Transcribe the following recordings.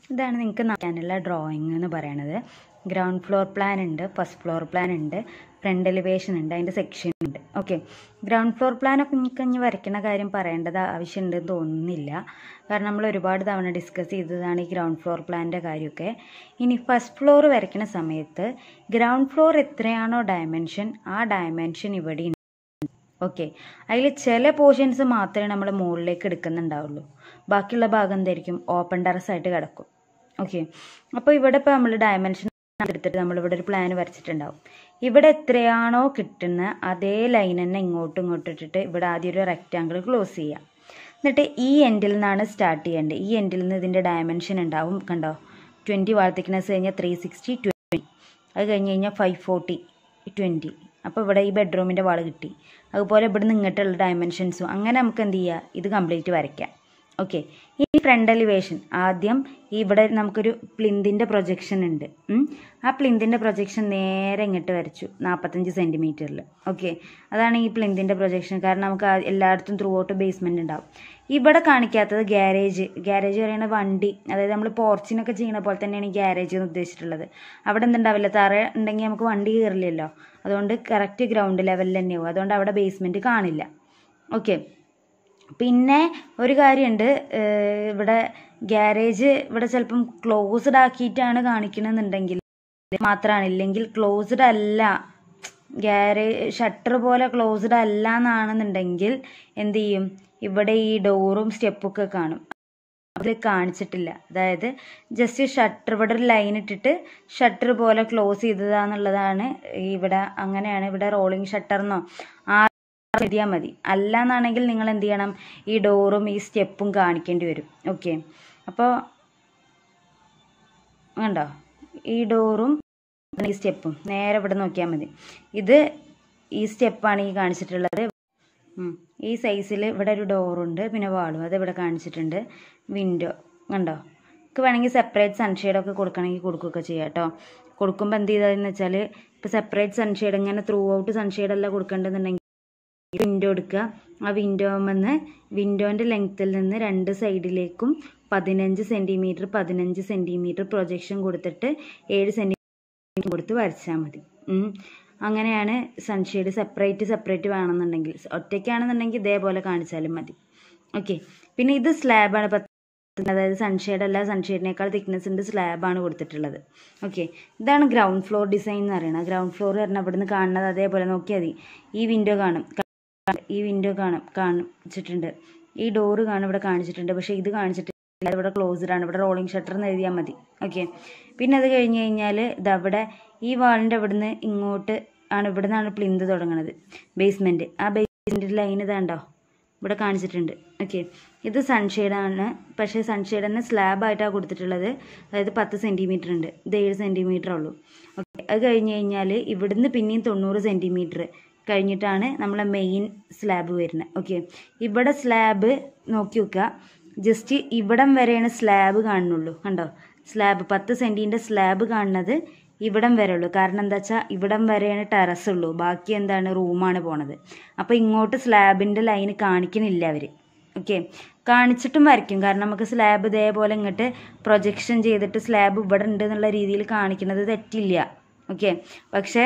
ഇതാണ് നിങ്ങൾക്ക് നോക്കാനുള്ള ഡ്രോയിങ് എന്ന് പറയണത് ഗ്രൗണ്ട് ഫ്ലോർ പ്ലാൻ ഉണ്ട് ഫസ്റ്റ് ഫ്ലോർ പ്ലാൻ ഉണ്ട് ഫ്രണ്ട് എലിവേഷൻ ഉണ്ട് അതിൻ്റെ സെക്ഷൻ ഉണ്ട് ഓക്കെ ഗ്രൗണ്ട് ഫ്ലോർ പ്ലാനൊക്കെ നിങ്ങൾക്ക് ഇനി വരയ്ക്കണ കാര്യം പറയേണ്ടത് ആവശ്യമുണ്ടെന്ന് തോന്നുന്നില്ല കാരണം നമ്മൾ ഒരുപാട് തവണ ഡിസ്കസ് ചെയ്തതാണ് ഈ ഗ്രൗണ്ട് ഫ്ലോർ പ്ലാൻ്റെ കാര്യമൊക്കെ ഇനി ഫസ്റ്റ് ഫ്ലോർ വരയ്ക്കുന്ന സമയത്ത് ഗ്രൗണ്ട് ഫ്ലോർ എത്രയാണോ ഡയമെൻഷൻ ആ ഡയമെൻഷൻ ഇവിടെ ഉണ്ട് ഓക്കെ അതിൽ ചില പോർഷൻസ് മാത്രമേ നമ്മൾ മുകളിലേക്ക് എടുക്കുന്നുണ്ടാവുള്ളൂ ബാക്കിയുള്ള ഭാഗം എന്തായിരിക്കും ഓപ്പൺ ടെറസ് ആയിട്ട് കിടക്കും ഓക്കെ അപ്പോൾ ഇവിടെ ഇപ്പോൾ നമ്മൾ ഡയമെൻഷൻ എടുത്തിട്ട് നമ്മളിവിടെ ഒരു പ്ലാൻ വരച്ചിട്ടുണ്ടാവും ഇവിടെ എത്രയാണോ കിട്ടുന്ന അതേ ലൈൻ തന്നെ ഇങ്ങോട്ടും ഇങ്ങോട്ടും ഇട്ടിട്ട് ഇവിടെ ആദ്യം ഒരു റെക്റ്റാങ്കിൾ ക്ലോസ് ചെയ്യാം എന്നിട്ട് ഈ എൻഡിൽ നിന്നാണ് സ്റ്റാർട്ട് ചെയ്യേണ്ടത് ഈ എൻഡിൽ നിന്ന് ഇതിൻ്റെ ഡയമെൻഷൻ ഉണ്ടാവും കണ്ടോ ട്വൻറ്റി വാൾ തിക്നെസ് കഴിഞ്ഞാൽ ത്രീ സിക്സ്റ്റി ട്വൻറ്റി അത് കഴിഞ്ഞ് കഴിഞ്ഞാൽ ഫൈവ് ഫോർട്ടി ട്വൻറ്റി അപ്പോൾ ഇവിടെ ഈ ബെഡ്റൂമിൻ്റെ വാൾ കിട്ടി അതുപോലെ ഇവിടെ നിന്ന് ഇങ്ങോട്ടുള്ള ഡയമെൻഷൻസും അങ്ങനെ നമുക്ക് എന്ത് ചെയ്യുക ഇത് കംപ്ലീറ്റ് വരയ്ക്കാം ഓക്കെ ഈ ഫ്രണ്ട് എലിവേഷൻ ആദ്യം ഇവിടെ നമുക്കൊരു പ്ലിന്തിൻ്റെ പ്രൊജക്ഷൻ ഉണ്ട് ഉം. ആ പ്ലിന്തിൻ്റെ പ്രൊജക്ഷൻ നേരെ ഇങ്ങോട്ട് വരച്ചു നാൽപ്പത്തഞ്ച് സെൻറ്റിമീറ്ററിൽ ഓക്കെ അതാണ് ഈ പ്ലിന്തിൻ്റെ പ്രൊജക്ഷൻ കാരണം നമുക്ക് ആ എല്ലായിടത്തും ത്രൂ ഔട്ട് ബേസ്മെൻ്റ് ഉണ്ടാവും ഇവിടെ കാണിക്കാത്തത് ഗ്യാരേജ് ഗ്യാരേജ് പറയുന്ന വണ്ടി അതായത് നമ്മൾ പോർച്ചിനൊക്കെ ചെയ്യുന്ന പോലെ തന്നെയാണ് ഈ ഗ്യാരേജ് എന്ന് ഉദ്ദേശിച്ചിട്ടുള്ളത് അവിടെ എന്തുണ്ടാവില്ല തറ ഉണ്ടെങ്കിൽ നമുക്ക് വണ്ടി കയറില്ലല്ലോ അതുകൊണ്ട് കറക്റ്റ് ഗ്രൗണ്ട് ലെവലിൽ തന്നെയാവും അതുകൊണ്ട് അവിടെ ബേസ്മെൻറ്റ് കാണില്ല ഓക്കെ പിന്നെ ഒരു കാര്യമുണ്ട് ഏഹ് ഇവിടെ ഗ്യാരേജ് ഇവിടെ ചിലപ്പം ക്ലോസ്ഡ് ആക്കിയിട്ടാണ് കാണിക്കണമെന്നുണ്ടെങ്കിൽ മാത്രമാണ് ഇല്ലെങ്കിൽ ക്ലോസ്ഡ് അല്ല ഗ്യാരേജ് ഷട്ടർ പോലെ ക്ലോസ്ഡ് അല്ല എന്നാണെന്നുണ്ടെങ്കിൽ എന്ത് ചെയ്യും ഇവിടെ ഈ ഡോറും സ്റ്റെപ്പൊക്കെ കാണും അതിൽ കാണിച്ചിട്ടില്ല അതായത് ജസ്റ്റ് ഷട്ടർ ഇവിടെ ഒരു ലൈൻ ഇട്ടിട്ട് ഷട്ടർ പോലെ ക്ലോസ് ചെയ്തതാന്നുള്ളതാണ് ഇവിടെ അങ്ങനെയാണ് ഇവിടെ റോളിംഗ് ഷട്ടർന്നോ ആ എഴുതിയാൽ മതി അല്ല എന്നാണെങ്കിൽ നിങ്ങൾ എന്ത് ചെയ്യണം ഈ ഡോറും ഈ സ്റ്റെപ്പും കാണിക്കേണ്ടി വരും ഓക്കെ അപ്പോൾ കണ്ടോ ഈ ഡോറും ഈ സ്റ്റെപ്പും നേരെ ഇവിടെ നോക്കിയാൽ മതി ഇത് ഈ സ്റ്റെപ്പാണ് ഈ കാണിച്ചിട്ടുള്ളത് ഉം. ഈ സൈസിൽ ഇവിടെ ഒരു ഡോറുണ്ട് പിന്നെ വാളും അത് ഇവിടെ കാണിച്ചിട്ടുണ്ട് വിൻഡോ കണ്ടോ നമുക്ക് വേണമെങ്കിൽ സെപ്പറേറ്റ് സൺഷെയ്ഡൊക്കെ കൊടുക്കണമെങ്കിൽ കൊടുക്കുകയൊക്കെ ചെയ്യാം കേട്ടോ കൊടുക്കുമ്പോൾ എന്ത് ചെയ്തതെന്ന് വെച്ചാൽ ഇപ്പോൾ സെപ്പറേറ്റ് സൺഷെയ്ഡ് ഇങ്ങനെ ത്രൂ ഔട്ട് സൺഷെയ്ഡ് അല്ല കൊടുക്കേണ്ടതെന്നുണ്ടെങ്കിൽ വിൻഡോ എടുക്കുക ആ വിൻഡോമെന്ന് വിൻഡോൻ്റെ ലെങ്ത്തിൽ നിന്ന് രണ്ട് സൈഡിലേക്കും പതിനഞ്ച് സെൻറ്റിമീറ്റർ പതിനഞ്ച് സെൻറ്റിമീറ്റർ പ്രൊജക്ഷൻ കൊടുത്തിട്ട് ഏഴ് സെൻറ്റിമീറ്റർ കൊടുത്ത് വരച്ചാൽ മതി ഉം. അങ്ങനെയാണ് സൺഷെയ്ഡ് സെപ്പറേറ്റ് സെപ്പറേറ്റ് വേണമെന്നുണ്ടെങ്കിൽ ഒറ്റയ്ക്കാണെന്നുണ്ടെങ്കിൽ ഇതേപോലെ കാണിച്ചാലും മതി ഓക്കെ പിന്നെ ഇത് സ്ലാബാണ് പത്ത് അതായത് സൺഷെയ്ഡ് അല്ല സൺഷെയ്ഡിനേക്കാൾ തിക്നെസ് ഉണ്ട് സ്ലാബാണ് കൊടുത്തിട്ടുള്ളത് ഓക്കെ ഇതാണ് ഗ്രൗണ്ട് ഫ്ലോർ ഡിസൈൻ എന്ന് പറയുന്നത് ഗ്രൗണ്ട് ഫ്ലോർ പറഞ്ഞാൽ ഇവിടുന്ന് കാണുന്നത് അതേപോലെ നോക്കിയാൽ മതി ഈ വിൻഡോ കാണും ഈ വിൻഡോ കാണും കാണിച്ചിട്ടുണ്ട് ഈ ഡോറ് കാണും ഇവിടെ കാണിച്ചിട്ടുണ്ട് പക്ഷേ ഇത് കാണിച്ചിട്ടില്ല അത് ഇവിടെ ക്ലോസ്ഡ് ആണ് ഇവിടെ റോളിംഗ് ഷട്ടർ എന്ന് എഴുതിയാൽ മതി ഓക്കെ പിന്നെ അത് കഴിഞ്ഞ് കഴിഞ്ഞാൽ ഇതവിടെ ഈ വാളിൻ്റെ അവിടുന്ന് ഇങ്ങോട്ട് ആണ് ഇവിടെ നിന്നാണ് പ്ലിന്ത് തുടങ്ങുന്നത് ബേസ്മെൻറ്റ് ആ ബേസ്മെൻറ്റ് ലൈൻ ഇതാണ്ടോ ഇവിടെ കാണിച്ചിട്ടുണ്ട് ഓക്കെ ഇത് സൺഷെയ്ഡാണ് പക്ഷേ സൺഷെയ്ഡ് തന്നെ സ്ലാബായിട്ടാണ് കൊടുത്തിട്ടുള്ളത് അതായത് പത്ത് സെൻറ്റിമീറ്റർ ഉണ്ട് ഇത് ഏഴ് സെൻറ്റിമീറ്റർ ഉള്ളൂ ഓക്കെ അത് കഴിഞ്ഞ് കഴിഞ്ഞാൽ ഇവിടുന്ന് പിന്നെയും തൊണ്ണൂറ് സെൻറ്റിമീറ്റർ കഴിഞ്ഞിട്ടാണ് നമ്മളെ മെയിൻ സ്ലാബ് വരുന്നത് ഓക്കെ ഇവിടെ സ്ലാബ് നോക്കി വെക്കുക ജസ്റ്റ് ഇവിടം വരെയാണ് സ്ലാബ് കാണുന്നുള്ളൂ കണ്ടോ സ്ലാബ് പത്ത് സെൻറ്റിൻ്റെ സ്ലാബ് കാണുന്നത് ഇവിടം വരെ ഉള്ളൂ കാരണം എന്താ വെച്ചാൽ ഇവിടം വരെയാണ് ടെറസ് ഉള്ളൂ ബാക്കി എന്താണ് റൂമാണ് പോണത് അപ്പോൾ ഇങ്ങോട്ട് സ്ലാബിൻ്റെ ലൈന് കാണിക്കണില്ല അവർ ഓക്കെ കാണിച്ചിട്ടും വരയ്ക്കും കാരണം നമുക്ക് സ്ലാബ് ഇതേപോലെ ഇങ്ങോട്ട് പ്രൊജക്ഷൻ ചെയ്തിട്ട് സ്ലാബ് ഇവിടെ ഉണ്ട് എന്നുള്ള രീതിയിൽ കാണിക്കുന്നത് തെറ്റില്ല ഓക്കെ പക്ഷേ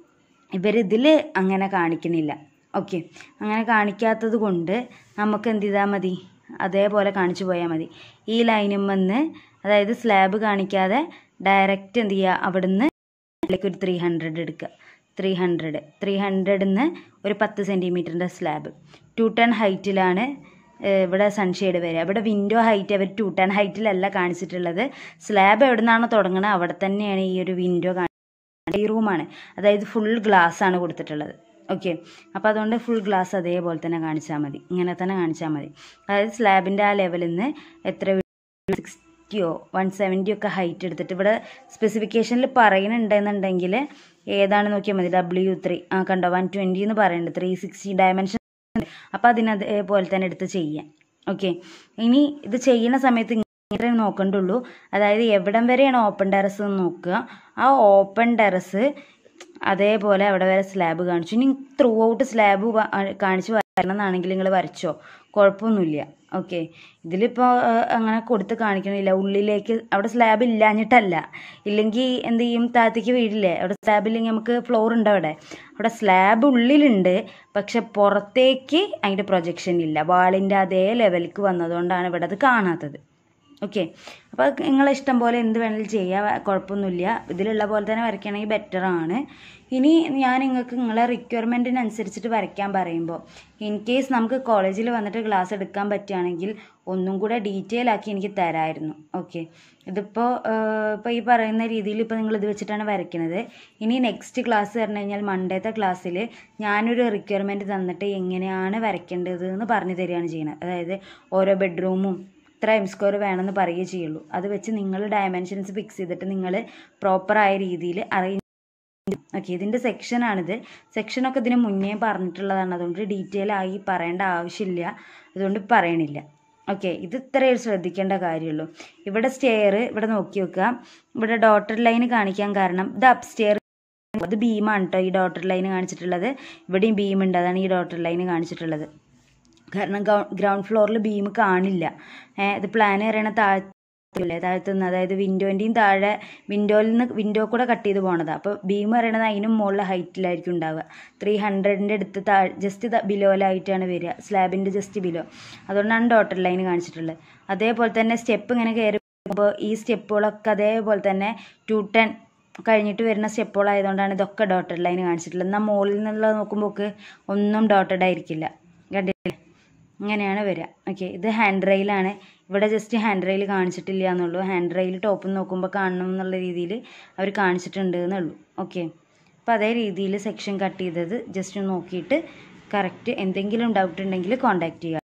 ഇവരിതിൽ അങ്ങനെ കാണിക്കുന്നില്ല ഓക്കെ അങ്ങനെ കാണിക്കാത്തത് കൊണ്ട് നമുക്ക് എന്ത് ചെയ്താൽ മതി അതേപോലെ കാണിച്ചു പോയാൽ മതി ഈ ലൈനും വന്ന് അതായത് സ്ലാബ് കാണിക്കാതെ ഡയറക്റ്റ് എന്ത് ചെയ്യുക അവിടുന്ന് ഇതിലേക്ക് ഒരു ത്രീ ഹൺഡ്രഡ് എടുക്കുക ത്രീ ഹൺഡ്രഡ് ത്രീ ഹൺഡ്രഡിന്ന് ഒരു പത്ത് സെൻറ്റിമീറ്ററിൻ്റെ സ്ലാബ് ടു ടൺ ഹൈറ്റിലാണ് ഇവിടെ സൺഷെയ്ഡ് വരിക ഇവിടെ വിൻഡോ ഹൈറ്റ് അവർ ടു ടൺ ഹൈറ്റിലല്ല കാണിച്ചിട്ടുള്ളത് സ്ലാബ് എവിടെ നിന്നാണോ തുടങ്ങുന്നത് അവിടെ തന്നെയാണ് ഈ ഒരു വിൻഡോ ഈ റൂമാണ് അതായത് ഫുൾ ഗ്ലാസ് ആണ് കൊടുത്തിട്ടുള്ളത് ഓക്കെ അപ്പോൾ അതുകൊണ്ട് ഫുൾ ഗ്ലാസ് അതേപോലെ തന്നെ കാണിച്ചാൽ മതി ഇങ്ങനെ തന്നെ കാണിച്ചാൽ മതി അതായത് സ്ലാബിൻ്റെ ആ ലെവലിൽ നിന്ന് എത്ര സിക്സ്റ്റിയോ വൺ സെവൻറ്റിയോ ഒക്കെ ഹൈറ്റ് എടുത്തിട്ട് ഇവിടെ സ്പെസിഫിക്കേഷനിൽ പറയുന്നുണ്ടെന്നുണ്ടെങ്കിൽ ഏതാണ് നോക്കിയാൽ മതി ഡബ്ല്യു ത്രീ ആ കണ്ടോ വൺ ട്വൻറ്റി എന്ന് പറയുന്നുണ്ട് ത്രീ സിക്സ്റ്റി ഡയമെൻഷൻ അപ്പോൾ അതിനതേപോലെ തന്നെ എടുത്ത് ചെയ്യാം ഓക്കെ ഇനി ഇത് ചെയ്യുന്ന സമയത്ത് ഇങ്ങനെ നോക്കണ്ടുള്ളൂ അതായത് എവിടം വരെയാണ് ഓപ്പൺ ടെറസ് എന്ന് നോക്കുക ആ ഓപ്പൺ ടെറസ് അതേപോലെ അവിടെ വരെ സ്ലാബ് കാണിച്ചു ഇനി ത്രൂ ഔട്ട് സ്ലാബ് കാണിച്ച് വരണം എന്നാണെങ്കിൽ നിങ്ങൾ വരച്ചോ കുഴപ്പമൊന്നുമില്ല ഓക്കെ ഇതിലിപ്പോൾ അങ്ങനെ കൊടുത്ത് കാണിക്കണില്ല ഉള്ളിലേക്ക് അവിടെ സ്ലാബ് ഇല്ലാഞ്ഞിട്ടല്ല ഇല്ലെങ്കിൽ എന്ത് ചെയ്യും താഴത്തേക്ക് വീഴില്ലേ അവിടെ സ്ലാബ് ഇല്ലെങ്കിൽ നമുക്ക് ഫ്ലോർ ഉണ്ട് അവിടെ അവിടെ സ്ലാബ് ഉള്ളിലുണ്ട് പക്ഷെ പുറത്തേക്ക് അതിൻ്റെ പ്രൊജക്ഷൻ ഇല്ല വാളിൻ്റെ അതേ ലെവലിക്ക് വന്നതുകൊണ്ടാണ് ഇവിടെ അത് കാണാത്തത് ഓക്കെ അപ്പോൾ നിങ്ങളെ ഇഷ്ടം പോലെ എന്ത് വേണമെങ്കിലും ചെയ്യാം കുഴപ്പമൊന്നുമില്ല ഇതിലുള്ള പോലെ തന്നെ വരയ്ക്കുകയാണെങ്കിൽ ബെറ്റർ ആണ് ഇനി ഞാൻ നിങ്ങൾക്ക് നിങ്ങളെ റിക്വയർമെൻറ്റിനനുസരിച്ചിട്ട് വരയ്ക്കാൻ പറയുമ്പോൾ ഇൻ കേസ് നമുക്ക് കോളേജിൽ വന്നിട്ട് ക്ലാസ് എടുക്കാൻ പറ്റുകയാണെങ്കിൽ ഒന്നും കൂടെ ഡീറ്റെയിൽ ആക്കി എനിക്ക് തരാമായിരുന്നു ഓക്കെ ഇതിപ്പോൾ ഇപ്പോൾ ഈ പറയുന്ന രീതിയിൽ ഇപ്പോൾ നിങ്ങൾ ഇത് വെച്ചിട്ടാണ് വരയ്ക്കുന്നത് ഇനി നെക്സ്റ്റ് ക്ലാസ് പറഞ്ഞു കഴിഞ്ഞാൽ മൺഡേത്തെ ക്ലാസ്സിൽ ഞാനൊരു റിക്വയർമെൻറ്റ് തന്നിട്ട് എങ്ങനെയാണ് വരയ്ക്കേണ്ടത് എന്ന് പറഞ്ഞു തരികയാണ് ചെയ്യുന്നത് അതായത് ഓരോ ബെഡ്റൂമും ഇത്ര എം സ്ക്വയർ വേണമെന്ന് പറയുകയേ ചെയ്യുള്ളൂ അത് വെച്ച് നിങ്ങൾ ഡയമെൻഷൻസ് ഫിക്സ് ചെയ്തിട്ട് നിങ്ങൾ പ്രോപ്പറായ രീതിയിൽ അറേഞ്ച് ഓക്കെ ഇതിൻ്റെ സെക്ഷനാണിത് സെക്ഷനൊക്കെ ഇതിന് മുന്നേ പറഞ്ഞിട്ടുള്ളതാണ് അതുകൊണ്ട് ഡീറ്റെയിൽ ആയി പറയേണ്ട ആവശ്യമില്ല അതുകൊണ്ട് പറയണില്ല ഓക്കെ ഇത് ഇത്രയേ ശ്രദ്ധിക്കേണ്ട കാര്യമുള്ളൂ ഇവിടെ സ്റ്റെയർ ഇവിടെ നോക്കി വെക്കുക ഇവിടെ ഡോട്ടർ ലൈൻ കാണിക്കാൻ കാരണം ഇത് അപ് സ്റ്റെയർ അത് ബീമാണ് കേട്ടോ ഈ ഡോട്ടർ ലൈൻ കാണിച്ചിട്ടുള്ളത് ഇവിടെയും ബീം ഉണ്ട് അതാണ് ഈ ഡോട്ടർ ലൈൻ കാണിച്ചിട്ടുള്ളത് കാരണം ഗ്രൗണ്ട് ഫ്ലോറിൽ ബീം കാണില്ല ഇത് പ്ലാൻ പറയണ താഴത്തില്ലേ താഴത്തുനിന്ന് അതായത് വിൻഡോൻ്റെയും താഴെ വിൻഡോയിൽ നിന്ന് വിൻഡോ കൂടെ കട്ട് ചെയ്ത് പോണതാണ് അപ്പോൾ ബീം പറയണത് അതിനും മുകളിൽ ഹൈറ്റിലായിരിക്കും ഉണ്ടാവുക ത്രീ ഹൺഡ്രഡിൻ്റെ അടുത്ത് താഴെ ജസ്റ്റ് ബിലോയിലായിട്ടാണ് വരിക സ്ലാബിൻ്റെ ജസ്റ്റ് ബിലോ അതുകൊണ്ടാണ് ഡോട്ടർ ലൈൻ കാണിച്ചിട്ടുള്ളത് അതേപോലെ തന്നെ സ്റ്റെപ്പ് ഇങ്ങനെ കയറി പോകുമ്പോൾ ഈ സ്റ്റെപ്പുകളൊക്കെ അതേപോലെ തന്നെ ടു ടെൻ കഴിഞ്ഞിട്ട് വരുന്ന സ്റ്റെപ്പുകളായതുകൊണ്ടാണ് ഇതൊക്കെ ഡോട്ടഡ് ലൈൻ കാണിച്ചിട്ടുള്ളത് എന്നാൽ മുകളിൽ നിന്നുള്ള നോക്കുമ്പോൾ ഒന്നും ഡോട്ടഡ് ആയിരിക്കില്ല കണ്ടില്ലേ ഇങ്ങനെയാണ് വരിക ഓക്കെ ഇത് ഹാൻഡ് റെയിലാണ് ഇവിടെ ജസ്റ്റ് ഹാൻഡ് റെയിൽ കാണിച്ചിട്ടില്ല എന്നുള്ളൂ ഹാൻഡ് റെയിൽ ടോപ്പിൽ നോക്കുമ്പോൾ കാണണം എന്നുള്ള രീതിയിൽ അവർ കാണിച്ചിട്ടുണ്ട് എന്നുള്ളൂ ഓക്കെ അപ്പോൾ അതേ രീതിയിൽ സെക്ഷൻ കട്ട് ചെയ്തത് ജസ്റ്റ് നോക്കിയിട്ട് കറക്റ്റ് എന്തെങ്കിലും ഡൗട്ട് ഉണ്ടെങ്കിൽ കോൺടാക്റ്റ് ചെയ്യുക